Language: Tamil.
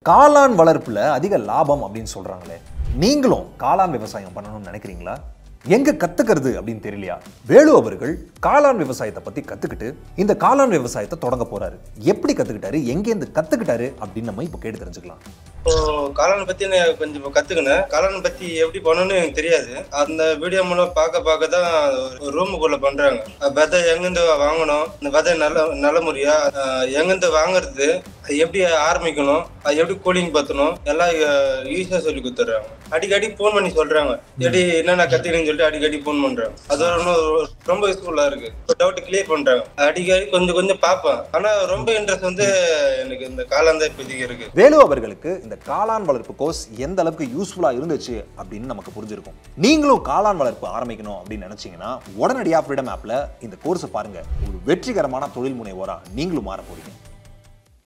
காளான் வளர்ப்புல அதிக லாபம் அப்படின்னு சொல்றாங்களே நீங்களும் காளான் விவசாயம் பண்ணணும்னு நினைக்கிறீங்களா எங்க கத்துக்கிறது அப்படின்னு தெரியலையா வேலு அவர்கள் காளான் விவசாயத்தை பத்தி கத்துக்கிட்டு இந்த காளான் விவசாயத்தை தொடங்க போறாரு எப்படி கத்துக்கிட்டாரு எங்கேருந்து கத்துக்கிட்டாரு அப்படின்னு நம்ம இப்போ கேட்டு தெரிஞ்சுக்கலாம் இப்போ காளான் பத்தி நான் கொஞ்சம் இப்போ கத்துக்கினேன் காளான் பத்தி எப்படி பண்ணணும்னு எனக்கு தெரியாது அந்த வீடியோ மூலம் பார்க்க பார்க்க தான் ஒரு ரூமுக்குள்ள பண்றாங்க அஹ் விதை எங்கிருந்து வாங்கணும் இந்த விதை நல்ல நல்ல முறையா அஹ் எங்கிருந்து வாங்குறது அது எப்படி ஆரம்பிக்கணும் அது எப்படி கூலிங் பத்தணும் எல்லாம் ஈஸியா சொல்லி கொடுத்துட்றாங்க அடிக்கடி ஃபோன் பண்ணி சொல்றாங்க எப்படி என்னென்ன கத்துக்கிறேன்னு சொல்லிட்டு அடிக்கடி ஃபோன் பண்றாங்க அது ஒரு இன்னும் ரொம்ப யூஸ்ஃபுல்லா இருக்கு டவுட் கிளியர் பண்றாங்க அடிக்கடி கொஞ்சம் கொஞ்சம் பார்ப்பேன் ஆனா ரொம்ப இன்ட்ரெஸ்ட் வந்து எனக்கு இந்த காளான் தான் இப்போதைக்கு இருக்கு வேலு அவர்களுக்கு இந்த காளான் வளர்ப்பு கோர்ஸ் எந்த அளவுக்கு யூஸ்ஃபுல்லா இருந்துச்சு அப்படின்னு நமக்கு புரிஞ்சிருக்கும் நீங்களும் காளான் வளர்ப்பு ஆரம்பிக்கணும் அப்படின்னு நினைச்சீங்கன்னா உடனடியாக ஃப்ரீடம் ஆப்ல இந்த கோர்ஸை பாருங்க ஒரு வெற்றிகரமான தொழில் முனைவோரா நீங்களும் மாற போறீங்க